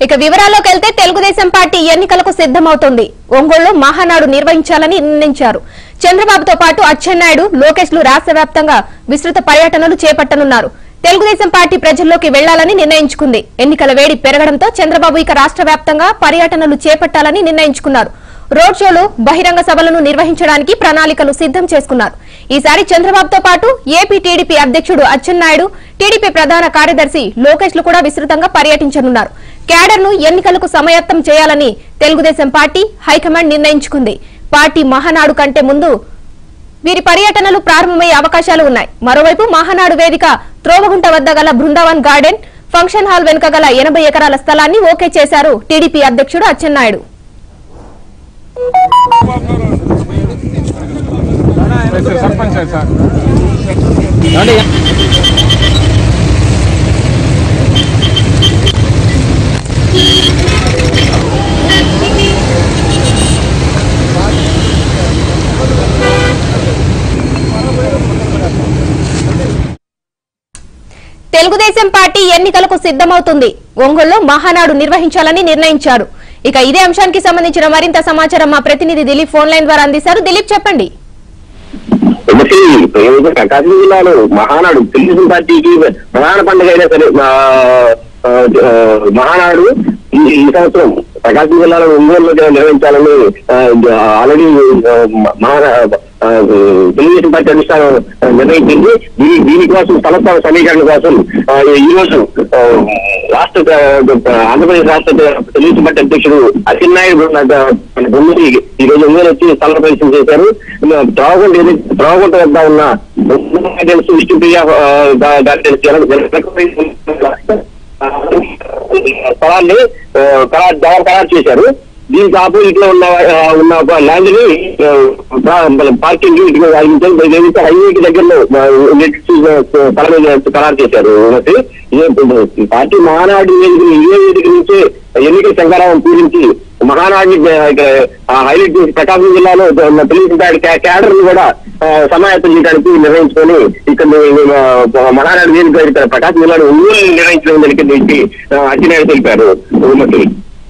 ఇక వివరాల్లోకి వెళ్తే తెలుగుదేశం పార్టీ ఎన్నికలకు సిద్దమవుతోంది ఒంగోలులో మహానాడు నిర్వహించాలని నిర్ణయించారు చంద్రబాబుతో పాటు అచ్చెన్నాయుడు లోకేష్ లు రాష్ట్ర వ్యాప్తంగా విస్తృత పర్యటనలు చేపట్టనున్నారు తెలుగుదేశం పార్టీ ప్రజల్లోకి వెళ్లాలని నిర్ణయించుకుంది ఎన్నికల వేడి పెరగడంతో చంద్రబాబు ఇక రాష్ట్ర వ్యాప్తంగా పర్యటనలు చేపట్టాలని నిర్ణయించుకున్నారు రోడ్ షోలు బహిరంగ సభలను నిర్వహించడానికి ప్రణాళికలు సిద్దం చేసుకున్నారు ఈసారి చంద్రబాబుతో పాటు ఏపీ టీడీపీ అధ్యక్షుడు అచ్చెన్నాయుడు టీడీపీ ప్రధాన కార్యదర్శి లోకేష్ లు కూడా విస్తృతంగా పర్యటించనున్నారు క్యాడర్ ను ఎన్నికలకు సమయత్తం చేయాలని తెలుగుదేశం పార్టీ హైకమాండ్ నిర్ణయించుకుంది పార్టీ మహానాడు కంటే ముందు వీరి పర్యటనలు ప్రారంభమయ్యే అవకాశాలు ఉన్నాయి మరోవైపు మహానాడు వేదిక త్రోవగుంట వద్ద గల బృందావన్ గార్డెన్ ఫంక్షన్ హాల్ వెనుక గల ఎనభై ఎకరాల స్థలాన్ని ఓకే చేశారు టీడీపీ అధ్యక్షుడు Atchannaidu sir sarpanch sir Telugu Desam party ఎన్నికలకు సిద్దమవుతుంది ఒంగోలులో మహానాడు నిర్వహించాలని నిర్ణయించారు ఇక ఇదే అంశానికి సంబంధించిన మరింత సమాచారం మా ప్రతినిధి దిలీప్ ఫోన్ లైన్ ద్వారా అందిస్తారు దిలీప్ చెప్పండి ఒకటి ప్రయోజన ప్రకాశం జిల్లాలో మహానాడు తెలుగుదేశం పార్టీకి ప్రధాన పండుగ అయినా సరే ఆ, ఆ, ఆ, మహానాడు ఈ ఈ సంవత్సరం ప్రకాశం జిల్లాలో ఒంగోలులో నిర్వహించాలని ఆ, ఆల్రెడీ ఆ, మహా ఆ, తెలుగుదేశం పార్టీ అధిష్టానం నిర్ణయించింది దీని దీనికోసం స్థల సమీకరణ కోసం ఆ, ఈ రోజు ఆ, రాష్ట్ర ఆ, ఆంధ్రప్రదేశ్ రాష్ట్ర తెలుగుదేశం పార్టీ అధ్యక్షుడు అచ్చెన్నాయుడు మన బొమ్మడి ఈ రోజు ఒంగోలు వచ్చి స్థల పరిశీలన చేశారు త్రావగుంట ఏది త్రావగుంట వద్ద ఉన్న గార్డెన్స్ విష్ణుప్రియ ఆ, గా- గార్డెన్స్ జన- జన- స్థలాన్ని ఆ, ఖరారు దావా ఖరారు చేశారు దీనికి ఆపోజిట్ లో ఉన్న ఆ, ఉన్న ఒక ల్యాండ్ ని పార్కింగ్ ఇటుగా వాయించారు ఏదైతే హైవేకి దగ్గరలో ఆ, నెట్ స్థలం మీద ఖరారు చేశారు కాబట్టి ఏ- పార్టీ మహానాడు వేదిక ఇదే వేదిక నుంచే ఎన్నికల శంకరావం పూరించి మహానాడిని హైలైట్ చేసి ప్రకాశం జిల్లాలో ఉన్న తెలుగు క్యాడర్ ని కూడా ఆ, సమాయత్తం చేయడానికి నిర్ణయించుకొని ఇక్కడ ఆ, మహానాడు వేదిక ఇక్కడ ప్రకాశం జిల్లాలో ఒంగోలు నిర్ణయించడం జరిగింది అచ్చినాయుడు తెలిపారు ఉమ్మకి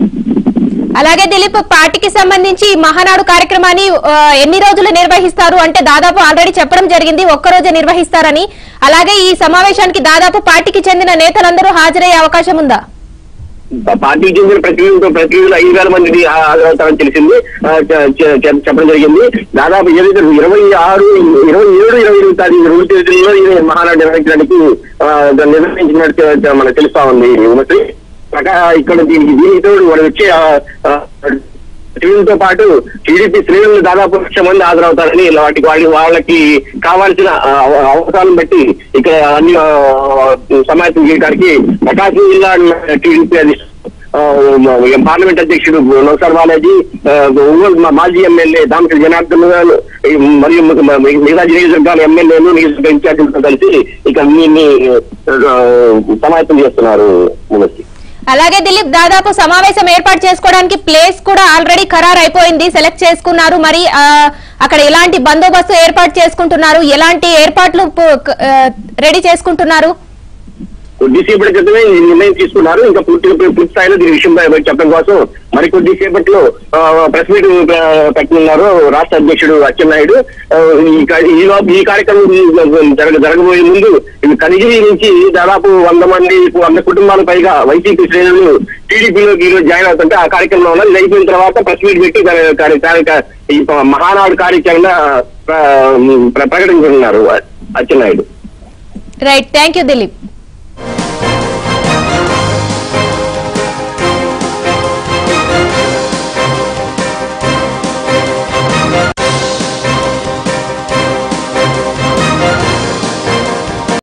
అలాగే దిలీప్ పార్టీకి సంబంధించి ఈ మహానాడు కార్యక్రమాన్ని ఆ, ఎన్ని రోజులు నిర్వహిస్తారు అంటే దాదాపు ఆల్రెడీ చెప్పడం జరిగింది ఒక్క రోజే నిర్వహిస్తారని అలాగే ఈ సమావేశానికి దాదాపు పార్టీకి చెందిన నేతలందరూ హాజరయ్యే అవకాశం ఉందా పార్టీకి చెందిన ప్రతినిధులతో ప్రతినిధులు ఐదు వేల మంది హాజరవుతారని తెలిసింది ఆ, చె- చె- చె- చెప్పడం జరిగింది దాదాపు ఏదైతే ఇరవై ఆరు ఇరవై ఏడు ఇరవై ఎనిమిది తారీఖు రెండు తేదీల్లో ఈ మహానాడు నిర్వహించడానికి ఆ, దాన్ని నిర్ణయించినట్టు తె- మనకు తెలుస్తా ఉంది ఉన్నట్టు ప్రకా ఇక్కడ దీనికి దీనికి తోడు వాడు వచ్చే ఆ, ఆ, టీడీపీతో పాటు టీడీపీ శ్రేణులు దాదాపు లక్ష మంది హాజరవుతారని వాటికి వాళ్ళకి వాళ్ళకి కావాల్సిన ఆ, అవ- అవసరాలను బట్టి ఇక్కడ అన్ని ఆ, సమాయత్తం చేయడానికి ప్రకాశం జిల్లా టీడీపీ అధిష్టానం ఆ, పార్లమెంట్ అధ్యక్షుడు నౌసర్ బాలాజీ ఆ, ఒంగోలు మా మాజీ ఎమ్మెల్యే దామకల్ జనార్దన్ గారు ఈ మరియు మి- మి- మిగతా నియోజకవర్గాల ఎమ్మెల్యేలు నియోజకవర్గ ఇన్ఛార్జీలతో కలిసి ఇక మీ సమాయత్తం చేస్తున్నారు మునస్సి అలాగే దిలీప్ దాదాపు సమావేశం ఏర్పాటు చేసుకోవడానికి ప్లేస్ కూడా ఆల్రెడీ ఖరారు అయిపోయింది సెలెక్ట్ చేసుకున్నారు మరి ఆ, అక్కడ ఎలాంటి బందోబస్తు ఏర్పాటు చేసుకుంటున్నారు ఎలాంటి ఏర్పాట్లు రెడీ చేసుకుంటున్నారు కొద్దిసేపటి క్రితమే ఈ నిర్ణయం తీసుకున్నారు ఇంకా పూర్తిగా పూర్తి స్థాయిలో దీని విషయంపై చెప్పడం కోసం మరి కొద్దిసేపట్లో ప్రెస్ మీట్ పెట్టనున్నారు రాష్ట్ర అధ్యక్షుడు అచ్చెన్నాయుడు ఆ, ఈ కా- ఈ లో- ఈ కార్యక్రమం జరగ జరగబోయే ముందు ఇవి కనిగిరి నుంచి దాదాపు వంద మంది వంద కుటుంబాల పైగా వైసీపీ శ్రేణులు టీడీపీలోకి ఈరోజు జాయిన్ అవుతుంటే ఆ కార్యక్రమంలో ఉన్నారు. ఇది అయిపోయిన తర్వాత ప్రెస్ మీట్ పెట్టి దాని- దాని- దాని- ఈ మహానాడు కార్యక్రమం ప్రకటించనున్నారు Atchannaidu right thank you Dilip